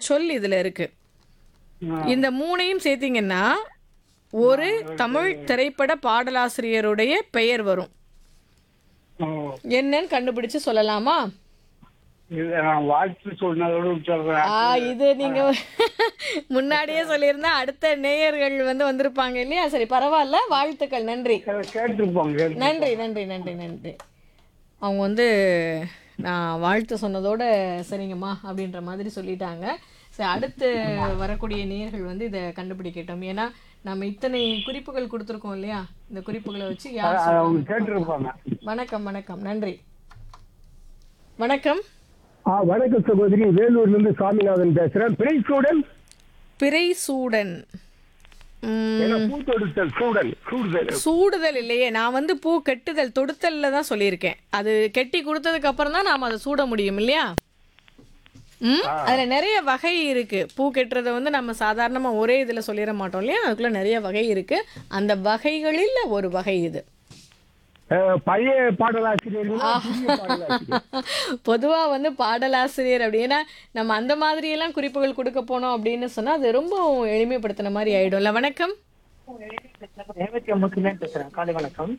சொல் இதுல இருக்கு ஆ. இந்த மூணையும் சேர்த்தீங்கன்னா ஒரு தமிழ் திரைப்பட பாடலாசிரியருடைய பெயர் வரும் ஓ என்னன்னு கண்டுபிடிச்சு சொல்லலாமா இது நான் வாழ்த்து சொன்னதோடு சொல்றேன் ஆ இது நீங்க முன்னாடியே சொல்லியிருந்தா அடுத்த நேயர்கள் வந்து வந்திருப்பாங்க இல்லையா சரி பரவாயில்ல வாழ்த்துக்கள் நன்றி கேட்டிருப்போம் கேட்டு நன்றி நன்றி நன்றி நன்றி அவங்க வந்து நான் வாழ்த்து சொன்னதோட சரிங்கம்மா அப்படின்ற மாதிரி சொல்லிட்டாங்க சரி அடுத்து வரக்கூடிய நேயர்கள் வந்து இதை கண்டுபிடிக்கட்டும் ஏன்னா நம்ம இத்தனை குறிப்புகள் கொடுத்துருக்கோம் இல்லையா இந்த குறிப்புகளை வச்சு யார் அது அவங்க கேட்டிருப்பாங்க வணக்கம் வணக்கம் நன்றி வணக்கம் ஆ வணக்கம் சகோதரி வேலூர்ல இருந்து சாமிநாதன் பேசுறேன் பிறை சூடன் பிறை சூடன் ம், ஏன்னா பூத்தொடுத்தல் சூடன் சூடுதல் சூடுதல் இல்லையே நான் வந்து பூ கெட்டுதல் தொடுத்தல்ல தான் சொல்லியிருக்கேன் அது கெட்டி கொடுத்ததுக்கு அப்புறம் தான் நாம அதை சூட முடியும் இல்லையா ம் அதுல நிறைய வகை இருக்கு பூ கெட்டுறதை வந்து நம்ம சாதாரணமா ஒரே இதுல சொல்லிட மாட்டோம் இல்லையா அதுக்குள்ள நிறைய வகை இருக்கு அந்த வகைகளில் ஒரு வகை இது அஹ், பழைய பாடலாசிரியர்களா புதிய பாடலாசிரியர் பொதுவா வந்து பாடலாசிரியர் அப்படின்னா நம்ம அந்த மாதிரி எல்லாம் குறிப்புகள் கொடுக்க போனோம் அப்படின்னு சொன்னா அது ரொம்ப எளிமைப்படுத்தின மாதிரி ஆயிடும்ல வணக்கம் இருபத்தி ஒன்பது தான் பேசுறேன் காலை வணக்கம்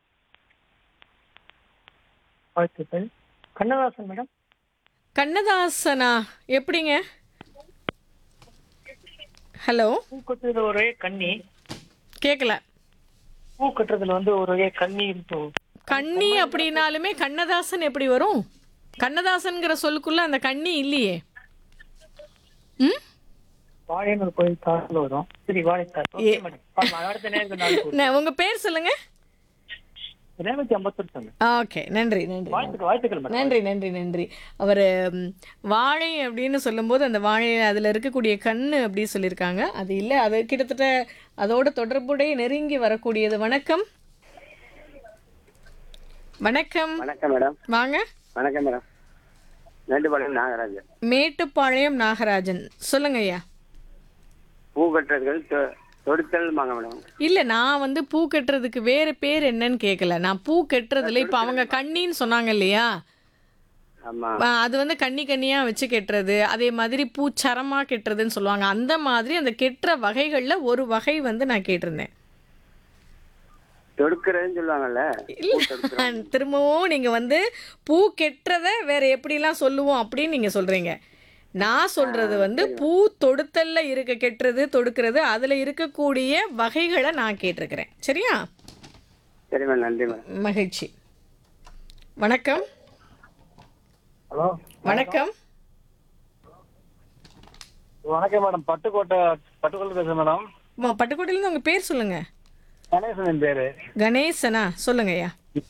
வாழ்த்துக்கள் கண்ணதாசன் மேடம் கண்ணதாசனா எப்படிங்க ஹலோ பூ கட்டுறதுல ஒரே கண்ணி கேட்கல பூ கட்டுறதுல வந்து ஒரே கண்ணி பூ கண்ணி அப்படின்னாலுமே கண்ணதாசன் எப்படி வரும் கண்ணதாசன்ங்கிற சொல்லுக்குள்ள அந்த கண்ணி இல்லையே ம் வாழைநூல் கோயில் தாரில் வரும் சரி வாழைத்தார் ஓகே மேடம் ஆமா, அடுத்த நேரம் நாள் போகுது. ந- உங்க பேர் சொல்லுங்க இருநூத்தி ஐம்பத்தொரு சொன்னேன் ஓகே நன்றி நன்றி வாழ்த்துக்கள் வாழ்த்துக்கள் மேடம் நன்றி நன்றி நன்றி அவர் வாழை அப்படின்னு சொல்லும்போது அந்த வாழை அதில் இருக்கக்கூடிய கண்ணு அப்படி சொல்லியிருக்காங்க அது இல்லை அது கிட்டத்தட்ட அதோட தொடர்புடைய நெருங்கி வரக்கூடியது வணக்கம் வணக்கம் வணக்கம் மேடம் வாங்க வணக்கம் மேடம் மேட்டுப்பாளையம் நாகராஜன் மேட்டுப்பாளையம் நாகராஜன் சொல்லுங்க ஐயா பூ கட்டுறதுகள் தொ- தொடுத்தல் வாங்க மேடம் இல்ல நான் வந்து பூ கட்டுறதுக்கு வேற பேர் என்னன்னு கேட்கல நான் பூ கட்டுறதுல இப்ப அவங்க கண்ணின்னு சொன்னாங்க இல்லையா ஆமா ஆ, அது வந்து கண்ணி கண்ணியா வச்சு கெட்டுறது அதே மாதிரி பூச்சரமா கெட்டுறதுன்னு சொல்லுவாங்க அந்த மாதிரி அந்த கெட்டுற வகைகள்ல ஒரு வகை வந்து நான் கேட்டிருந்தேன் தொடுக்கிறதுன்னு சொல்லுவாங்கல்ல இல்ல திரும்பவும் நீங்க வந்து பூ கெட்டுறத வேற எப்படிலாம் சொல்லுவோம் அப்படின்னு நீங்க சொல்றீங்க நான் சொல்றது வந்து பூ தொடுத்தல்ல இருக்க கெட்டுறது தொடுக்கிறது அதுல இருக்கக்கூடிய வகைகளை நான் கேட்டிருக்கிறேன் சரியா சரி மேடம் நன்றி மேடம் மகிழ்ச்சி வணக்கம் ஹலோ வணக்கம் வணக்கம் மேடம் பட்டுக்கோட்டை பட்டுக்கோட்டை பேசுறேன் மேடம் ம- பட்டுக்கோட்டையிலேருந்து உங்க பேர் சொல்லுங்க கணேசன் என் பேரு கணேசனா சொல்லுங்க ஐயா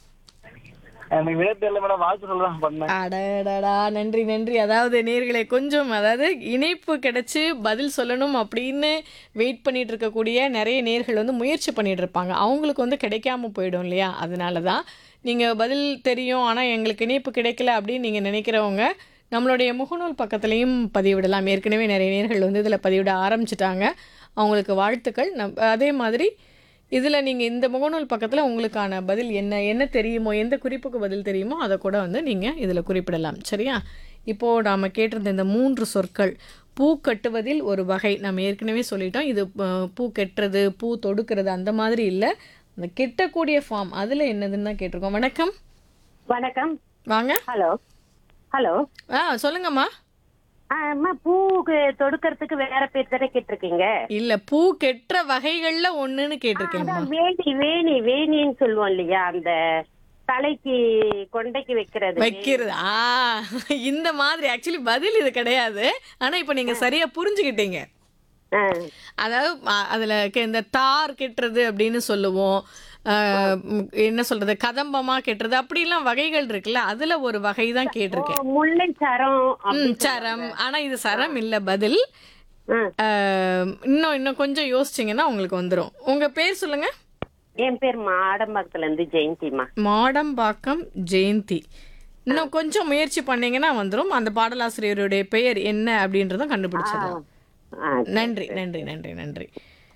எனக்கு விட தெரியல மேடம் வாழ்த்து சொல்லலாம் பண்ணேன் அடடடா நன்றி நன்றி அதாவது நேர்களை கொஞ்சம் அதாவது இணைப்பு கிடைச்சு பதில் சொல்லணும் அப்படின்னு வெயிட் பண்ணிட்டு இருக்கக்கூடிய நிறைய நேர்கள் வந்து முயற்சி பண்ணிட்டு இருப்பாங்க அவங்களுக்கு வந்து கிடைக்காம போயிடும் இல்லையா அதனால தான் நீங்கள் பதில் தெரியும் ஆனால் எங்களுக்கு இணைப்பு கிடைக்கல அப்படின்னு நீங்கள் நினைக்கிறவங்க நம்மளுடைய முகநூல் பக்கத்துலேயும் பதிவிடலாம் ஏற்கனவே நிறைய நேர்கள் வந்து இதில் பதிவிட ஆரம்பிச்சிட்டாங்க அவங்களுக்கு வாழ்த்துக்கள் நம் அதே மாதிரி இதில் நீங்கள் இந்த முகநூல் பக்கத்தில் உங்களுக்கான பதில் என்ன என்ன தெரியுமோ எந்த குறிப்புக்கு பதில் தெரியுமோ அதை கூட வந்து நீங்கள் இதில் குறிப்பிடலாம் சரியா இப்போது நாம் கேட்டிருந்த இந்த மூன்று சொற்கள் பூ கட்டுவதில் ஒரு வகை நம்ம ஏற்கனவே சொல்லிட்டோம் இது அஹ், பூ கெட்டுறது பூ தொடுக்கிறது அந்த மாதிரி இல்லை அந்த கெட்டக்கூடிய ஃபார்ம் அதில் என்னதுன்னு தான் கேட்டிருக்கோம் வணக்கம் வணக்கம் வாங்க ஹலோ ஹலோ ஆ சொல்லுங்கம்மா ஆ, அம்மா பூக்கு தொடுக்கறதுக்கு வேற பேர் தானே கேட்டிருக்கீங்க இல்லை பூ கெட்டுற வகைகளில் ஒன்றுன்னு கேட்டிருக்கேங்கம்மா அதான் வேணி வேணி வேணின்னு சொல்லுவோம் இல்லையா அந்த தலைக்கு கொண்டைக்கு வைக்கிறது வைக்கிறது ஆ இந்த மாதிரி ஆக்சுவலி பதில் இது கிடையாது ஆனா இப்போ நீங்க சரியா புரிஞ்சுக்கிட்டீங்க ஆ, அதாவது அ- அதுல கெ- இந்த தார் கெட்டுறது அப்படின்னு சொல்லுவோம் அஹ், ம், என்ன சொல்றது கதம்பமா கெட்டுறது அப்படிலாம் வகைகள் இருக்குல்ல அதுல ஒரு வகை தான் கேட்டிருக்கேன் ஓ, முல்லை சரம் அப்படி ம், சரம் ஆனா இது சரம் இல்ல பதில் ஆ, அஹ், இன்னும் இன்னும் கொஞ்சம் யோசிச்சிங்கன்னா உங்களுக்கு வந்துடும் உங்க பேர் சொல்லுங்க என் பேர் மாடம்பாக்கத்துல இருந்து ஜெயந்திமா மாடம்பாக்கம் ஜெயந்தி இன்னும் கொஞ்சம் முயற்சி பண்ணீங்கன்னா வந்துடும் அந்த பாடலாசிரியருடைய பெயர் என்ன அப்படின்றதும் கண்டுபிடிச்சிடலாம் ஆ, நன்றி நன்றி நன்றி நன்றி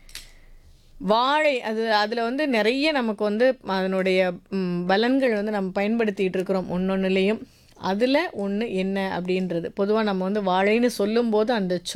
வாழை அது அதில் வந்து நிறைய நமக்கு வந்து அதனுடைய ம், பலன்கள் வந்து நம்ம பயன்படுத்திகிட்டு இருக்கிறோம் ஒன்னொன்னுலேயும் அதில் ஒன்று என்ன அப்படின்றது பொதுவாக நம்ம வந்து வாழைன்னு சொல்லும்போது அந்த சொல்